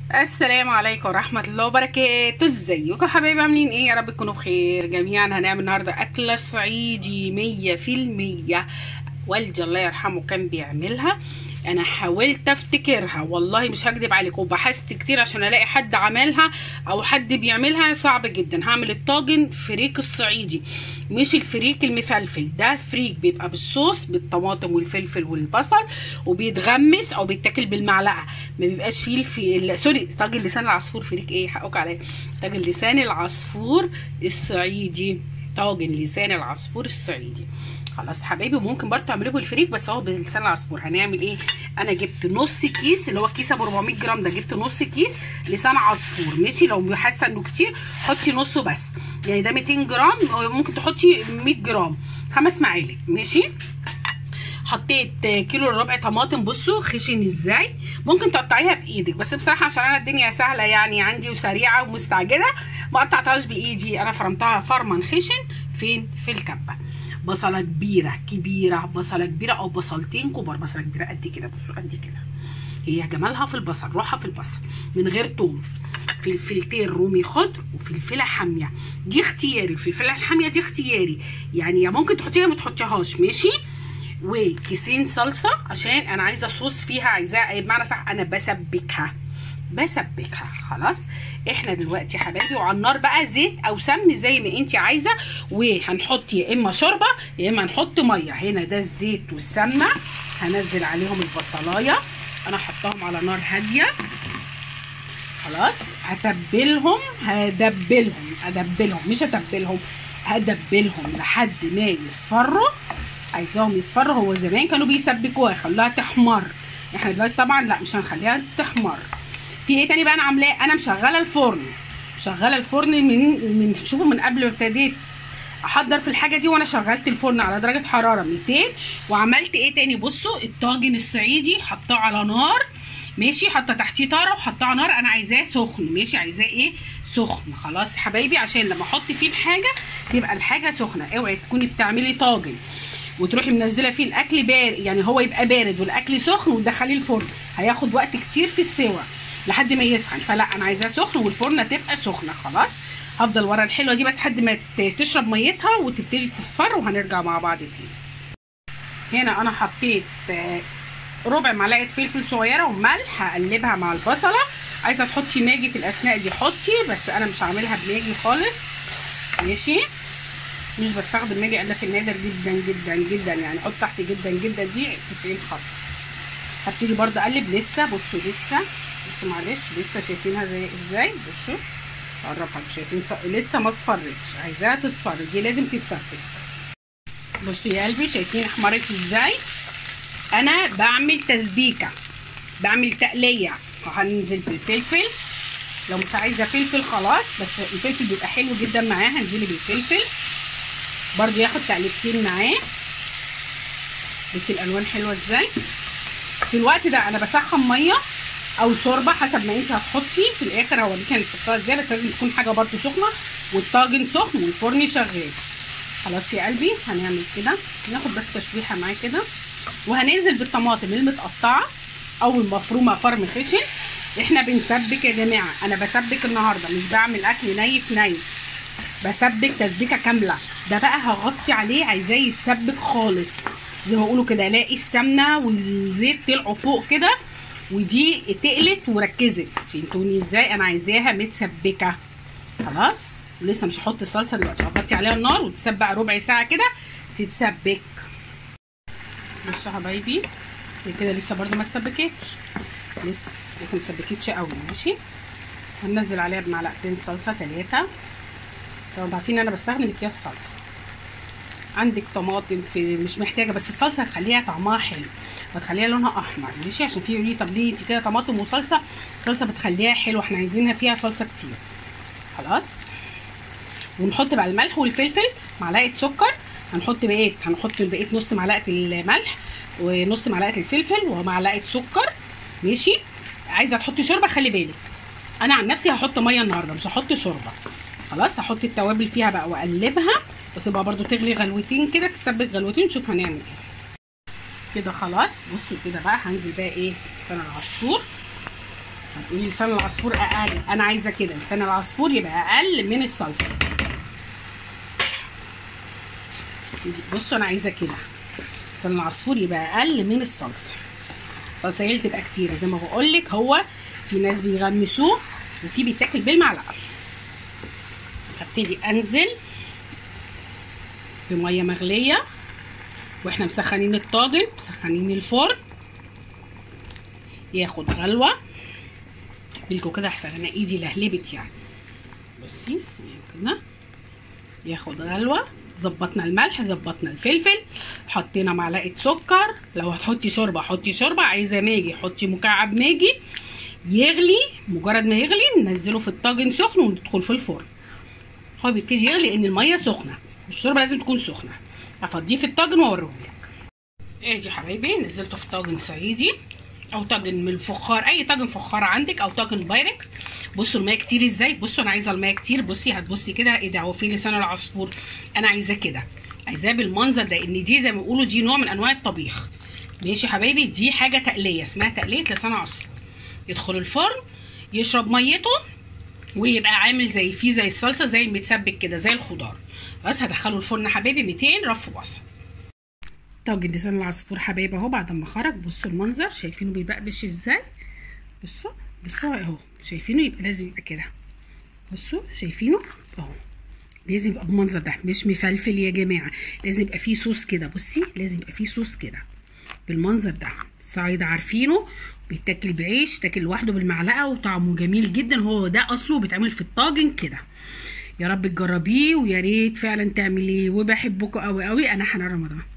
السلام عليكم ورحمة الله وبركاته ازيكم يا حبايبي عاملين ايه يا رب تكونوا بخير جميعا هنعمل النهاردة أكلة صعيدي مية في المية والدي الله يرحمه كان بيعملها انا حاولت افتكرها والله مش هكدب عليكم وبحثت كتير عشان الاقي حد عملها او حد بيعملها صعب جدا هعمل الطاجن فريك الصعيدي مش الفريك المفلفل ده فريك بيبقى بالصوص بالطماطم والفلفل والبصل وبيتغمس او بيتاكل بالمعلقه ما بيبقاش فيه الفي... سوري طاجن لسان العصفور فريك ايه حقك عليا طاجن لسان العصفور الصعيدي طاجن لسان العصفور الصعيدي خلاص حبايبي وممكن برضه تعملوه بالفريك بس هو بلسان العصفور هنعمل ايه انا جبت نص كيس اللي هو الكيس ابو 400 جرام ده جبت نص كيس لسان عصفور ماشي لو حاسه انه كتير حطي نصه بس يعني ده 200 جرام ممكن تحطي 100 جرام خمس معالق ماشي حطيت كيلو ربع طماطم بصوا خشن ازاي ممكن تقطعيها بايدك بس بصراحه عشان انا الدنيا سهله يعني عندي وسريعه ومستعجله ما قطعتهاش بايدي انا فرمتها فرما خشن فين في الكبه بصله كبيره كبيره بصله كبيره او بصلتين كبار بصله كبيره قد كده بصوا قد كده هي جمالها في البصل روحها في البصل من غير توم فلفلتين رومي خضر وفلفله حاميه دي اختياري الفلفله الحاميه دي اختياري يعني يا ممكن تحطيها ما تحطيهاش ماشي وكيسين صلصه عشان انا عايزه صوص فيها عايزاه بمعنى صح انا بسبكها بسبكها خلاص احنا دلوقتي يا حبايبي وعلى النار بقى زيت او سمن زي ما انت عايزه وهنحط يا اما شوربه يا اما هنحط ميه هنا ده الزيت والسمنه هنزل عليهم البصلايه انا هحطهم على نار هاديه خلاص هتبلهم هدبلهم ادبلهم مش هتبلهم هدبلهم لحد ما يصفروا عايزاهم يصفروا هو زمان كانوا بيسبكوها يخلوها تحمر احنا دلوقتي طبعا لا مش هنخليها تحمر في ايه تاني بقى انا عاملاه انا مشغله الفرن مشغله الفرن من من شوفوا من قبل ما ابتديت احضر في الحاجه دي وانا شغلت الفرن على درجه حراره 200 وعملت ايه تاني بصوا الطاجن الصعيدي حطاه على نار ماشي حاطه تحتيه طاره وحطاه على نار انا عايزاه سخن ماشي عايزاه ايه سخن خلاص حبايبي عشان لما احط فيه الحاجه تبقى الحاجه سخنه اوعي تكوني بتعملي طاجن وتروحي منزله فيه الاكل بارد يعني هو يبقى بارد والاكل سخن وتدخليه الفرن هياخد وقت كتير في السوا لحد ما يسخن فلا انا عايزاه سخن والفرنه تبقى سخنه خلاص هفضل ورا الحلوه دي بس لحد ما تشرب ميتها وتبتدي تصفر وهنرجع مع بعض تاني هنا انا حطيت ربع معلقه فلفل صغيره وملح هقلبها مع البصله عايزه تحطي ماجي في الاثناء دي حطي بس انا مش هعملها بماجي خالص ماشي مش بستخدم ماجي الا في النادر جدا جدا جدا يعني احط تحت جدا جدا دي 90 خط هبتدي برضه اقلب لسه بصوا لسه بصوا معلش لسه شايفينها زي ازاي بصوا اقربها شايفين لسه ما اصفرتش عايزاها تصفر دي لازم تتسبك بصوا يا قلبي شايفين احمرت ازاي انا بعمل تسبيكه بعمل تقليه هننزل بالفلفل لو مش عايزه فلفل خلاص بس الفلفل بيبقى حلو جدا معاه هنزلي بالفلفل برضو ياخد تقليبتين معاه بصي الالوان حلوه ازاي في الوقت ده انا بسخن ميه او شوربه حسب ما انت هتحطي في الاخر هوريكي هنحطها ازاي بس لازم تكون حاجه برضو سخنه والطاجن سخن والفرن شغال خلاص يا قلبي هنعمل كده ناخد بس تشويحه معاه كده وهننزل بالطماطم المتقطعه او المفرومه فرم خشن احنا بنسبك يا جماعه انا بسبك النهارده مش بعمل اكل ني في ني بسبك تسبيكه كامله ده بقى هغطي عليه عايزاه يتسبك خالص زي ما بيقولوا كده الاقي السمنه والزيت طلعوا فوق كده ودي تقلت وركزت فهمتوني ازاي انا عايزاها متسبكه خلاص لسه مش هحط الصلصه دلوقتي هغطي عليها النار وتسبق ربع ساعه كده تتسبك بصوا يا حبايبي كده لسه برده ما اتسبكتش لسه لسه ما اتسبكتش قوي ماشي هننزل عليها بمعلقتين صلصه ثلاثه طبعا عارفين انا بستخدم اكياس صلصه عندك طماطم في مش محتاجه بس الصلصه هتخليها طعمها حلو وتخليها لونها احمر ماشي عشان في يقول لي طب ليه انت كده طماطم وصلصه الصلصه بتخليها حلوه احنا عايزينها فيها صلصه كتير خلاص ونحط بقى الملح والفلفل معلقه سكر هنحط بقيه هنحط بقيه نص معلقه الملح ونص معلقه الفلفل ومعلقه سكر ماشي عايزه تحطي شوربه خلي بالك انا عن نفسي هحط ميه النهارده مش هحط شوربه خلاص هحط التوابل فيها بقى واقلبها واسيبها برده تغلي غلوتين كده تسبك غلوتين نشوف هنعمل ايه كده خلاص بصوا كده بقى هنزل بقى ايه لسان العصفور هتقولي لسان العصفور اقل انا عايزه كده لسان العصفور يبقى اقل من الصلصه بصوا انا عايزه كده لسان العصفور يبقى اقل من الصلصه الصلصه هي اللي تبقى كتيره زي ما بقول لك هو في ناس بيغمسوه وفي بيتاكل بالمعلقه هبتدي انزل بميه مغليه واحنا مسخنين الطاجن مسخنين الفرن ياخد غلوه بالكو كده احسن انا ايدي لهلبت يعني بصي كده ياخد غلوه ظبطنا الملح ظبطنا الفلفل حطينا معلقه سكر لو هتحطي شوربه حطي شوربه عايزه ماجي حطي مكعب ماجي يغلي مجرد ما يغلي ننزله في الطاجن سخن وندخل في الفرن هو بيبتدي يغلي ان الميه سخنه الشوربه لازم تكون سخنه افضيه في الطاجن واوريهولك ادي يا حبايبي نزلته في طاجن صعيدي او طاجن من الفخار اي طاجن فخار عندك او طاجن بايركس بصوا الميه كتير ازاي بصوا انا عايزه الميه كتير بصي هتبصي كده ايه ده هو فين لسان العصفور انا عايزاه كده عايزاه بالمنظر ده ان دي زي ما بيقولوا دي نوع من انواع الطبيخ ماشي يا حبايبي دي حاجه تقليه اسمها تقليه لسان عصفور يدخل الفرن يشرب ميته ويبقى عامل زي فيه زي الصلصه زي المتسبك كده زي الخضار بس هدخله الفرن حبايبي 200 رف وسط طاجن لسان العصفور حبايبي اهو بعد ما خرج بصوا المنظر شايفينه بيبقبش ازاي بصوا بصوا اهو شايفينه يبقى لازم يبقى كده بصوا شايفينه اهو لازم يبقى بالمنظر ده مش مفلفل يا جماعه لازم يبقى فيه صوص كده بصي لازم يبقى فيه صوص كده بالمنظر ده الصعايدة عارفينه بيتاكل بعيش تاكل لوحده بالمعلقه وطعمه جميل جدا هو ده اصله بيتعمل في الطاجن كده يا رب تجربيه ويا ريت فعلا تعمليه وبحبكم قوي قوي انا حنان رمضان